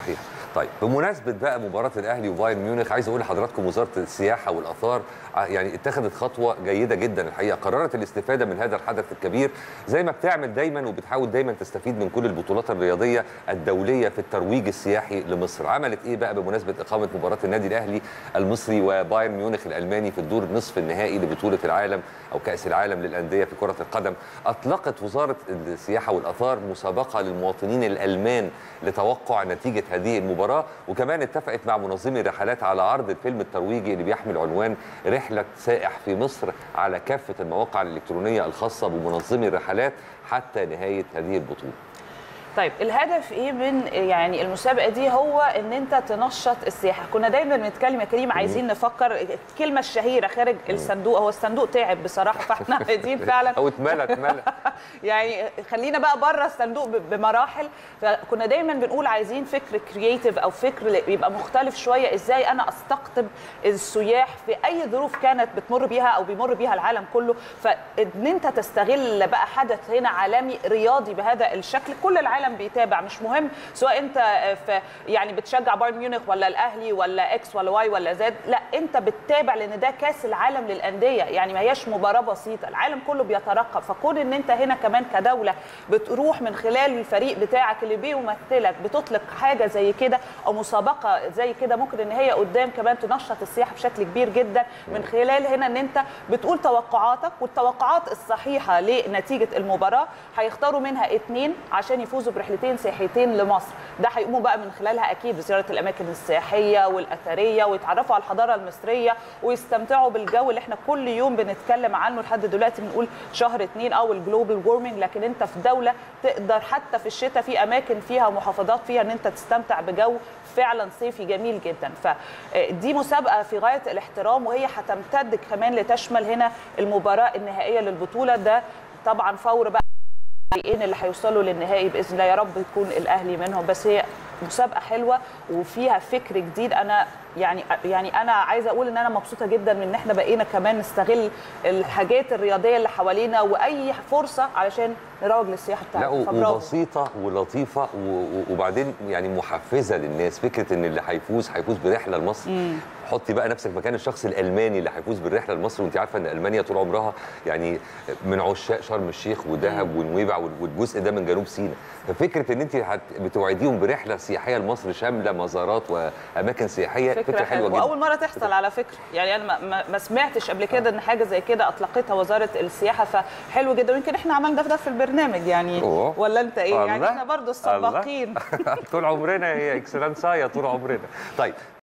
صحيح طيب بمناسبه بقى مباراه الاهلي وبايرن ميونخ عايز اقول لحضراتكم وزاره السياحه والاثار ع- يعني اتخذت خطوه جيده جدا الحقيقه قررت الاستفاده من هذا الحدث الكبير زي ما بتعمل دايما وبتحاول دايما تستفيد من كل البطولات الرياضيه الدوليه في الترويج السياحي لمصر عملت ايه بقى بمناسبه اقامه مباراه النادي الاهلي المصري وبايرن ميونخ الالماني في الدور نصف النهائي لبطوله العالم او كاس العالم للانديه في كره القدم اطلقت وزاره السياحه والاثار مسابقه للمواطنين الالمان لتوقع نتيجه هذه المباراه وكمان اتفقت مع منظمي الرحلات على عرض الفيلم الترويجي اللي بيحمل عنوان رحله سائح في مصر على كافه المواقع الالكترونيه الخاصه بمنظمي الرحلات حتى نهايه هذه البطوله طيب الهدف ايه من يعني المسابقه دي هو ان انت تنشط السياحه كنا دايما بنتكلم يا كريم عايزين نفكر الكلمه الشهيره خارج الصندوق هو الصندوق تعب بصراحه فاحنا عايزين فعلا او اتملى اتملى يعني خلينا بقى بره الصندوق ب- بمراحل فكنا دايما بنقول عايزين فكر كرييتيف او فكر يبقى مختلف شويه ازاي انا استقطب السياح في اي ظروف كانت بتمر بيها او بيمر بيها العالم كله فان انت تستغل بقى حدث هنا عالمي رياضي بهذا الشكل كل العالم بيتابع مش مهم سواء انت في يعني بتشجع بايرن ميونخ ولا الاهلي ولا اكس ولا واي ولا زد لا انت بتتابع لان ده كاس العالم للانديه يعني ما هياش مباراه بسيطه العالم كله بيترقب فكون ان انت هنا كمان كدوله بتروح من خلال الفريق بتاعك اللي بيمثلك بتطلق حاجه زي كده او مسابقه زي كده ممكن ان هي قدام كمان تنشط السياحه بشكل كبير جدا من خلال هنا ان انت بتقول توقعاتك والتوقعات الصحيحه لنتيجه المباراه هيختاروا منها اثنين عشان يفوزوا برحلتين سياحيتين لمصر ده هيقوموا بقى من خلالها اكيد بزياره الاماكن السياحيه والاثريه ويتعرفوا على الحضاره المصريه ويستمتعوا بالجو اللي احنا كل يوم بنتكلم عنه لحد دلوقتي بنقول شهر اتنين او الجلوبال وورمنج لكن انت في دوله تقدر حتى في الشتاء في اماكن فيها ومحافظات فيها ان انت تستمتع بجو فعلا صيفي جميل جدا فدي مسابقه في غايه الاحترام وهي هتمتد كمان لتشمل هنا المباراه النهائيه للبطوله ده طبعا فور بقى الفريقين اللي هيوصلوا للنهائي باذن الله يا رب يكون الاهلي منهم بس هي مسابقه حلوه وفيها فكر جديد انا يعني يعني انا عايزه اقول ان انا مبسوطه جدا من ان احنا بقينا كمان نستغل الحاجات الرياضيه اللي حوالينا واي فرصه علشان نروج للسياحه لا بتاعتنا و- فبرافو. وبسيطه ولطيفه و- و- وبعدين يعني محفزه للناس فكره ان اللي هيفوز هيفوز برحله لمصر حطي بقى نفسك مكان الشخص الالماني اللي هيفوز بالرحله لمصر وانت عارفه ان المانيا طول عمرها يعني من عشاق شرم الشيخ ودهب ونويبع وال- والجزء ده من جنوب سيناء ففكره ان انت هت- بتوعديهم برحله سياحيه لمصر شامله مزارات واماكن سياحيه فكره, حلوه جدا واول مره تحصل على فكره يعني انا ما, ما, ما سمعتش قبل كده ان حاجه زي كده اطلقتها وزاره السياحه فحلو جدا ويمكن احنا عملنا ده في البرنامج يعني أوه. ولا انت ايه يعني الله. احنا برضو الله. السباقين طول عمرنا هي اكسلانسايا طول عمرنا طيب